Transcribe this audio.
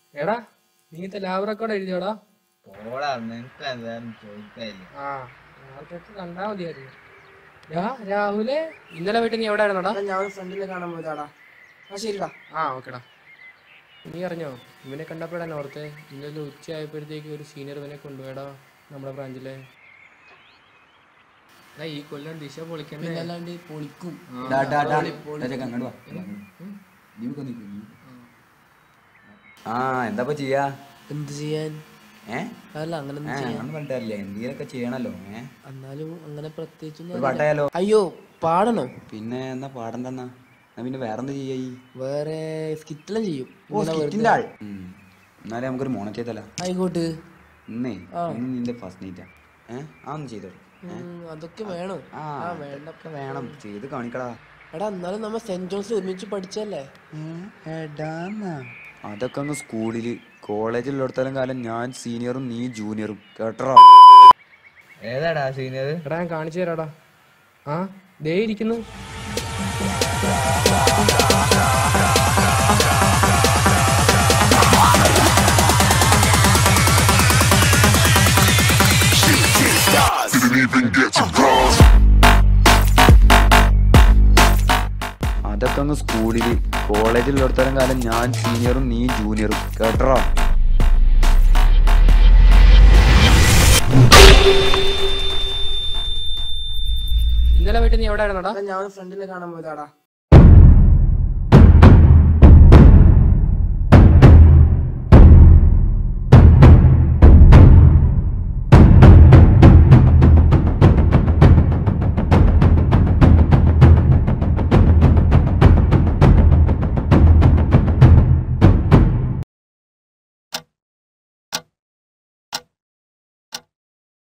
എടാ നീത്തെ lab record എഴുതിയോടാ പോടാ നിനക്ക് എന്തായാലും ചോദിക്കായില്ല ആ നേരത്തെ കണ്ടാ മതിയായിരുന്നു യാ രാഹുലെ ഇന്നലെ വീട്ടിൽ നീ എവിടെ ആയിരുന്നോടാ എടാ, ഞാൻ ഒരു ഫ്രണ്ടിനെ കാണാൻ പോയതാടാ ആ ശരിടാ ആ ഓക്കെടാ നീ അറിഞ്ഞോ ഇവനെ കണ്ടപ്പോഴാണ് ഓർത്തെ ഇന്നലെ ഉച്ചയായപ്പോഴത്തേക്ക് ഒരു സീനിയർ ഇവനെ കൊണ്ടുപോയടാ നമ്മുടെ ബ്രാഞ്ചിലെ എടാ, ഈ കൊല്ലം ദിശ പൊളിക്കണ്ടേ അല്ലാണ്ട് പൊളിക്കും ഡാ, ഡാ, ഡാ. ഡാ, ചെക്ക, അങ്ങോട്ട് വാ. നീ ഇപ്പൊ നിക്ക്, നീ. ആ എന്താ ചെയ്യാ എന്ത് ചെയ്യാൻ ഏ അല്ല അങ്ങനെ ഏ, അങ്ങനെ പറഞ്ഞിട്ടല്ലേ എന്തെങ്കിലൊക്കെ ചെയ്യണല്ലോ ഏ എന്നാലും അങ്ങനെ പ്രത്യേകിച്ചൊന്നും ഒരു പാട്ടായാലോ അയ്യോ പാടണോ പിന്നെ എന്നാ പാടണ്ടെന്നാ എന്നാ പിന്നെ വേറെന്താ ചെയ്യാ ഈ വേറെ സ്കിറ്റെല്ലാം ചെയ്യും ഓ സ്കിറ്റിന്റെ ആൾ ഉം. എന്നാലേ നമുക്കൊരു മോണ ചെയ്തല്ല ആയിക്കോട്ട് ഇന്നേ ഇന്ന് നിന്റെ ഫസ്റ്റ് നൈറ്റാ ഏ ആ ഒന്ന് ചെയ്തോ ഉം, അതൊക്കെ വേണം ആ ആ വേണ്ട ഒക്കെ വേണം ചെയ്ത് കാണിക്കടാ എടാ എന്നാലും നമ്മ സെന്റ് ജോൺസിൽ ഒരുമിച്ച് പഠിച്ചല്ലേ അതൊക്കെ അങ്ങ് സ്കൂളില് കോളേജിലുള്ളിടത്തോളം കാലം ഞാൻ സീനിയറും നീ ജൂനിയറും കേട്ടോ ഏതാടാ സീനിയർ എടാ ഞാൻ കാണിച്ചു തരാടാ ആ ദേ ഇരിക്കുന്നു Didn't even get to cross. അതൊക്കെ അങ്ങ് സ്കൂളില് കോളേജിലുള്ളിടത്തോളം കാലം ഞാൻ സീനിയറും നീ ജൂനിയറും കേട്ടോ ഇന്നലെ വീട്ടിൽ നീ എവിടെ ആയിരുന്നോടാ എടാ, ഞാൻ ഒരു ഫ്രണ്ടിനെ കാണാൻ പോയതാടാ